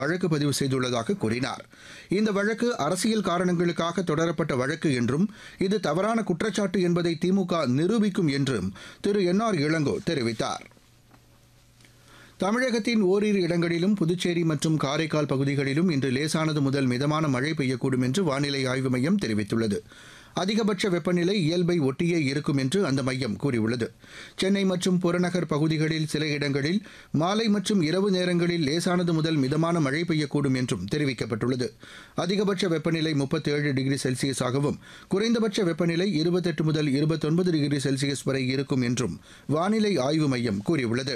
வழக்கு பதிவு செய்துள்ளதாக கூறினார் இந்த வழக்கு அரசியல் காரணங்களுக்காக தொடரப்பட்ட வழக்கு என்றும் இது தவறான குற்றச்சாட்டு என்பதை திமுக நிரூபிக்கும் என்றும் திரு என் ஆர் இளங்கோ தெரிவித்தார் தமிழகத்தின் ஓரிரு இடங்களிலும் புதுச்சேரி மற்றும் காரைக்கால் பகுதிகளிலும் இன்று லேசானது முதல் மிதமான மழை பெய்யக்கூடும் என்று வானிலை ஆய்வு மையம் தெரிவித்துள்ளது அதிகபட்ச வெப்பநிலை இயல்பை ஒட்டியே இருக்கும் என்று அந்த மையம் கூறியுள்ளது சென்னை மற்றும் புறநகர் பகுதிகளில் சில இடங்களில் மாலை மற்றும் இரவு நேரங்களில் லேசானது முதல் மிதமான மழை பெய்யக்கூடும் என்றும் தெரிவிக்கப்பட்டுள்ளது அதிகபட்ச வெப்பநிலை முப்பத்தேழு டிகிரி செல்சியஸாகவும் குறைந்தபட்ச வெப்பநிலை இருபத்தெட்டு முதல் இருபத்தொன்பது டிகிரி செல்சியஸ் வரை இருக்கும் என்றும் வானிலை ஆய்வு மையம் கூறியுள்ளது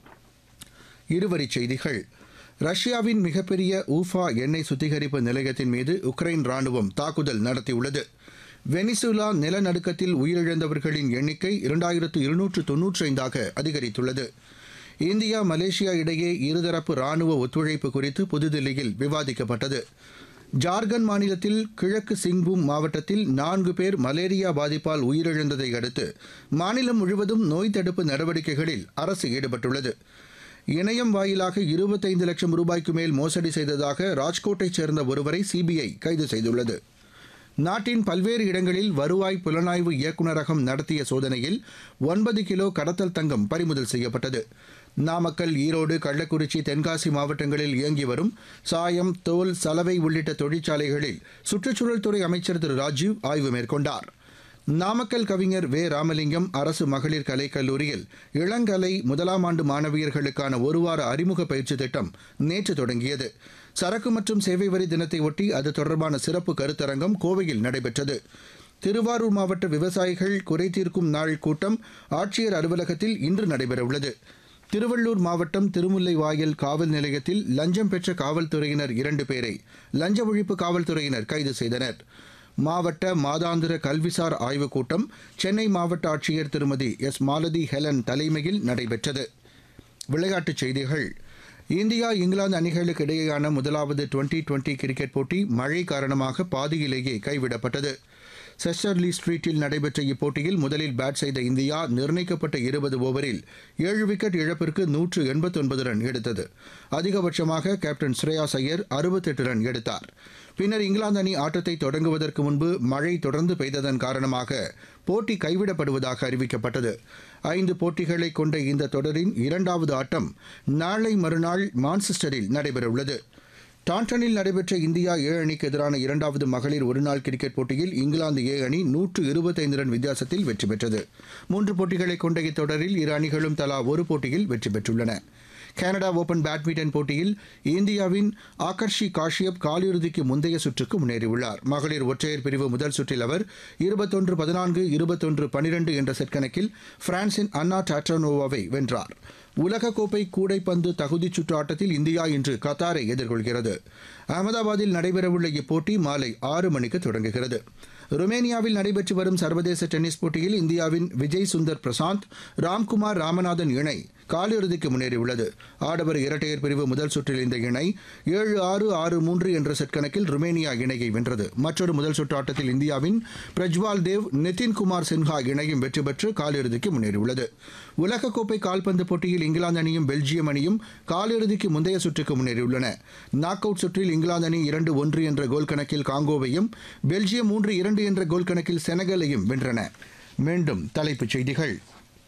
இருவரிச் செய்திகள் ரஷ்யாவின் மிகப்பெரிய ஊஃபா எண்ணெய் சுத்திகரிப்பு நிலையத்தின் மீது உக்ரைன் ராணுவம் தாக்குதல் நடத்தியுள்ளது வெனிசுலா நிலநடுக்கத்தில் உயிரிழந்தவர்களின் எண்ணிக்கை இரண்டாயிரத்து இருநூற்று தொன்னூற்றி ஐந்தாக அதிகரித்துள்ளது இந்தியா மலேசியா இடையே இருதரப்பு ராணுவ ஒத்துழைப்பு குறித்து புதுதில்லியில் விவாதிக்கப்பட்டது ஜார்க்கண்ட் மாநிலத்தில் கிழக்கு சிங்பூம் மாவட்டத்தில் நான்கு பேர் மலேரியா பாதிப்பால் உயிரிழந்ததை அடுத்து மாநிலம் முழுவதும் நோய் தடுப்பு நடவடிக்கைகளில் அரசு ஈடுபட்டுள்ளது இணையம் வாயிலாக இருபத்தைந்து லட்சம் ரூபாய்க்கு மேல் மோசடி செய்ததாக ராஜ்கோட்டைச் சேர்ந்த ஒருவரை சிபிஐ கைது செய்துள்ளது நாட்டின் பல்வேறு இடங்களில் வருவாய் புலனாய்வு இயக்குநரகம் நடத்திய சோதனையில் ஒன்பது கிலோ கடத்தல் தங்கம் பறிமுதல் செய்யப்பட்டது நாமக்கல் ஈரோடு கள்ளக்குறிச்சி தென்காசி மாவட்டங்களில் இயங்கி வரும் சாயம் தோல் சலவை உள்ளிட்ட தொழிற்சாலைகளில் சுற்றுச்சூழல் துறை அமைச்சர் திரு ராஜீவ் ஆய்வு மேற்கொண்டார் நாமக்கல் கவிஞர் வே ராமலிங்கம் அரசு மகளிர் கலைக் கல்லூரியில் இளங்கலை முதலாம் ஆண்டு மாணவியர்களுக்கான ஒருவார அறிமுக பயிற்சி திட்டம் நேற்று தொடங்கியது சரக்கு மற்றும் சேவை வரி தினத்தை ஒட்டி அது தொடர்பான சிறப்பு கருத்தரங்கம் கோவையில் நடைபெற்றது திருவாரூர் மாவட்ட விவசாயிகள் குறை தீர்க்கும் நாள் கூட்டம் ஆட்சியர் அலுவலகத்தில் இன்று நடைபெறவுள்ளது திருவள்ளூர் மாவட்டம் திருமுல்லைவாயல் காவல் நிலையத்தில் லஞ்சம் பெற்ற காவல்துறையினர் இரண்டு பேரை லஞ்ச ஒழிப்பு காவல்துறையினர் கைது செய்தனர் மாவட்ட மாதாந்திர கல்விசார் ஆய்வுக் கூட்டம் சென்னை மாவட்ட ஆட்சியர் திருமதி எஸ் மாலதி ஹெலன் தலைமையில் நடைபெற்றது விளையாட்டுச் செய்திகள் இந்தியா இங்கிலாந்து அணிகளுக்கு இடையேயான முதலாவது டுவெண்டி டுவெண்டி கிரிக்கெட் போட்டி மழை காரணமாக பாதியிலேயே கைவிடப்பட்டது செஸ்டர்லி ஸ்ட்ரீட்டில் நடைபெற்ற இப்போட்டியில் முதலில் பேட் செய்த இந்தியா நிர்ணயிக்கப்பட்ட இருபது ஓவரில் ஏழு விக்கெட் இழப்பிற்கு நூற்று எண்பத்தொன்பது ரன் எடுத்தது அதிகபட்சமாக கேப்டன் ஸ்ரேயாஸ் ஐயர் அறுபத்தெட்டு ரன் எடுத்தார் பின்னர் இங்கிலாந்து அணி ஆட்டத்தை தொடங்குவதற்கு முன்பு மழை தொடர்ந்து பெய்ததன் காரணமாக போட்டி கைவிடப்படுவதாக அறிவிக்கப்பட்டது ஐந்து போட்டிகளை கொண்ட இந்த தொடரின் இரண்டாவது ஆட்டம் நாளை மறுநாள் மான்செஸ்டரில் நடைபெறவுள்ளது டாண்டனில் நடைபெற்ற இந்தியா ஏ அணிக்கு எதிரான இரண்டாவது மகளிர் ஒருநாள் கிரிக்கெட் போட்டியில் இங்கிலாந்து ஏ அணி நூற்று இருபத்தைந்து ரன் வித்தியாசத்தில் வெற்றி பெற்றது மூன்று போட்டிகளை கொண்ட இத்தொடரில் இரு அணிகளும் தலா ஒரு போட்டியில் வெற்றி பெற்றுள்ளன கனடா ஓபன் பேட்மிண்டன் போட்டியில் இந்தியாவின் ஆகர்ஷி காஷ்யப் காலிறுதிக்கு முந்தைய சுற்றுக்கு முன்னேறியுள்ளார் மகளிர் ஒற்றையர் பிரிவு முதல் சுற்றில் அவர் இருபத்தொன்று பதினான்கு இருபத்தொன்று பனிரெண்டு என்ற செட் கணக்கில் பிரான்சின் அன்னா டாட்ரானோவாவை வென்றார் உலகக்கோப்பை கூடைப்பந்து தகுதிச் சுற்று ஆட்டத்தில் இந்தியா இன்று கத்தாரை எதிர்கொள்கிறது அகமதாபாத்தில் நடைபெறவுள்ள இப்போட்டி மாலை ஆறு மணிக்கு தொடங்குகிறது ருமேனியாவில் நடைபெற்று வரும் சர்வதேச டென்னிஸ் போட்டியில் இந்தியாவின் விஜய் சுந்தர் பிரசாந்த் ராம்குமார் ராமநாதன் இணை காலிறுதிக்கு முன்னேறியுள்ளது ஆடவர் இரட்டையர் பிரிவு முதல் சுற்றில் இந்த இணை ஏழு ஆறு ஆறு மூன்று என்ற செட் கணக்கில் ருமேனியா இணையை வென்றது மற்றொரு முதல் சுற்று ஆட்டத்தில் இந்தியாவின் பிரஜ்வால் தேவ் நிதின் குமார் சின்ஹா இணையும் வெற்றி பெற்று காலிறுதிக்கு முன்னேறியுள்ளது உலகக்கோப்பை கால்பந்து போட்டியில் இங்கிலாந்து அணியும் பெல்ஜியம் அணியும் காலிறுதிக்கு முந்தைய சுற்றுக்கு முன்னேறியுள்ளன நாக் அவுட் சுற்றில் இங்கிலாந்து அணி இரண்டு ஒன்று என்ற கோல் கணக்கில் காங்கோவையும் பெல்ஜியம் மூன்று இரண்டு என்ற கோல் கணக்கில் செனகலையும் வென்றன மீண்டும் தலைப்புச் செய்திகள்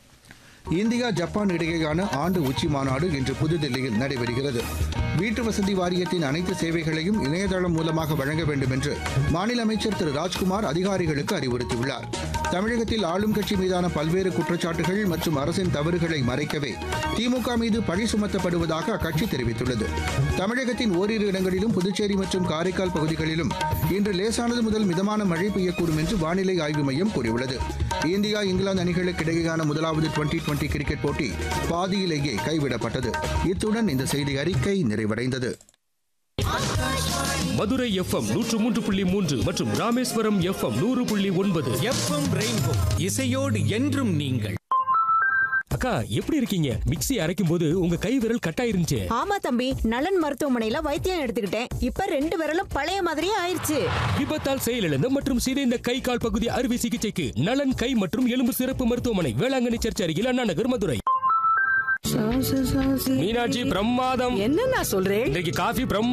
இந்தியா ஜப்பான் இடையேயான ஆண்டு உச்சி மாநாடு இன்று புதுதில்லியில் நடைபெறுகிறது வீட்டு வசதி வாரியத்தின் அனைத்து சேவைகளையும் இணையதளம் மூலமாக வழங்க வேண்டும் என்று மாநில அமைச்சர் திரு ராஜ்குமார் அதிகாரிகளுக்கு அறிவுறுத்தியுள்ளார் தமிழகத்தில் ஆளும் கட்சி மீதான பல்வேறு குற்றச்சாட்டுகள் மற்றும் அரசின் தவறுகளை மறைக்கவே திமுக மீது பழி சுமத்தப்படுவதாக அக்கட்சி தெரிவித்துள்ளது தமிழகத்தின் ஓரிரு இடங்களிலும் புதுச்சேரி மற்றும் காரைக்கால் பகுதிகளிலும் இன்று லேசானது முதல் மிதமான மழை பெய்யக்கூடும் என்று வானிலை ஆய்வு மையம் கூறியுள்ளது இந்தியா இங்கிலாந்து அணிகளுக்கு இடையேயான முதலாவது டுவெண்டி டுவெண்டி கிரிக்கெட் போட்டி பாதியிலேயே கைவிடப்பட்டது இத்துடன் இந்த செய்தி அறிக்கை நிறைவடைந்தது மதுரை எஃப்எம் நூற்று மூன்று புள்ளி மூன்று மற்றும் ராமேஸ்வரம் எஃப்எம் நூறு புள்ளி ஒன்பது எஃப்எம் ரெயின்போ இசையோடு என்றும் நீங்கள் அக்கா எப்படி இருக்கீங்க மிக்ஸி அரைக்கும் போது உங்க கை விரல் கட்டாயிருந்துச்சு ஆமா தம்பி நலன் மருத்துவமனையில வைத்தியம் எடுத்துக்கிட்டேன் இப்ப ரெண்டு விரலும் பழைய மாதிரியே ஆயிருச்சு விபத்தால் செயலிழந்த மற்றும் சிதைந்த கை கால் பகுதி அறுவை சிகிச்சைக்கு நலன் கை மற்றும் எலும்பு சிறப்பு மருத்துவமனை வேளாங்கண்ணி சர்ச் அருகில் அண்ணா நகர் மதுரை மீனாட்சி பிரமாதம் என்ன நான் சொல்றேன் இன்றைக்கு காஃபி பிரம்மா